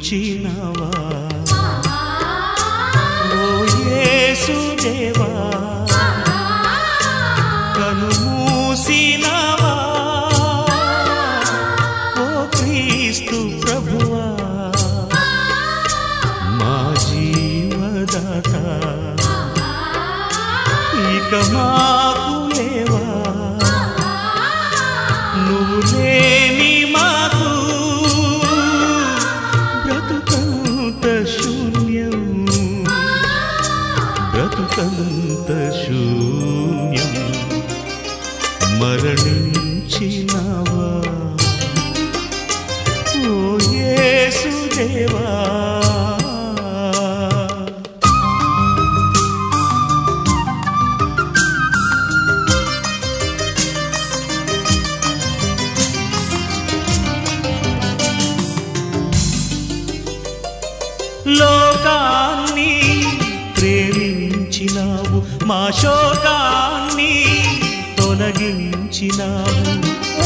మరణించినవా ఓ యేసుదేవా కను మూసినవా ఓ క్రీస్తు ప్రభువా మా జీవదాత ఇక మాకు లేవా నువ్వు లేని మాకు బ్రతుకంత శూన్యం బ్రతుకంత శూన్యం మరణించినవా ఓ యేసుదేవా లోకాన్ని ప్రేమించినావు మా శోకాన్ని తొలగించినావు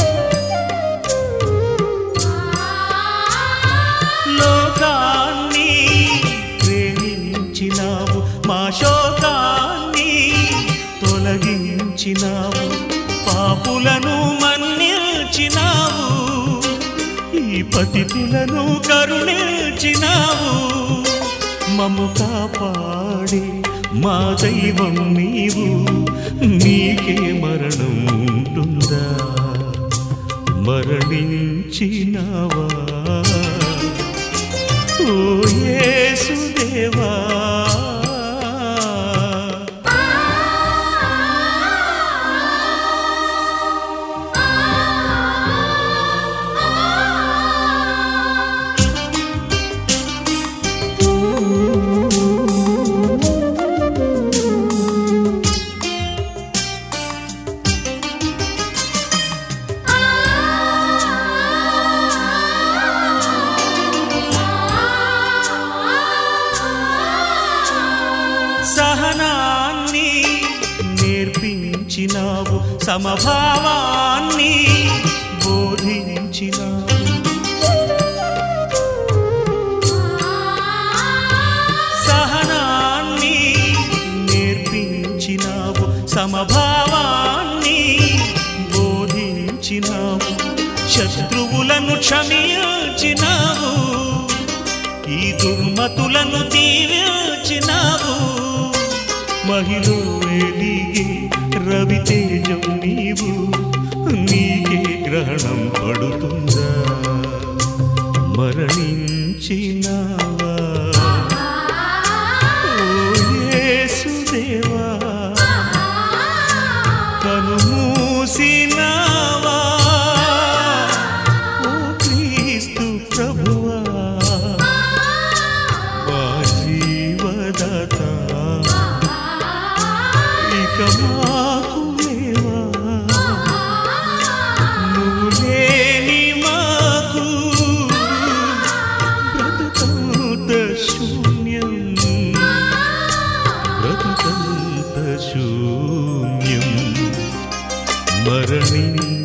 లోకాన్ని ప్రేమించినావు మా శోకాన్ని తొలగించినావు పాపులను మన్నించినావు ఈ పతితులను కరుణించినావు మమ్ము కాపాడి మా దైవం నీవు నీకే మరణం ఉంటుందా మరణించినావా ఓ యేసుదేవా సహనాన్ని నేర్పించినావు సమభావాన్ని బోధించినావు సహనాన్ని నేర్పించినావు సమభావాన్ని బోధించినావు శత్రువులను క్షమించినావు ఈ దుర్మతులను దీవించినావు మహిళ వెలిగి రవితేజం నీవు నీకే గ్రహణం పడుతుందా మరణించినావా ఓ యేసుదేవా కను మూసినావా ఓ క్రీస్తు ప్రభువా మా జీవదాత ఇక మాకు లేవా నువ్వు లేని మాకు బ్రతుకంత శూన్యం బ్రతుకంత శూన్యం మరణించినావా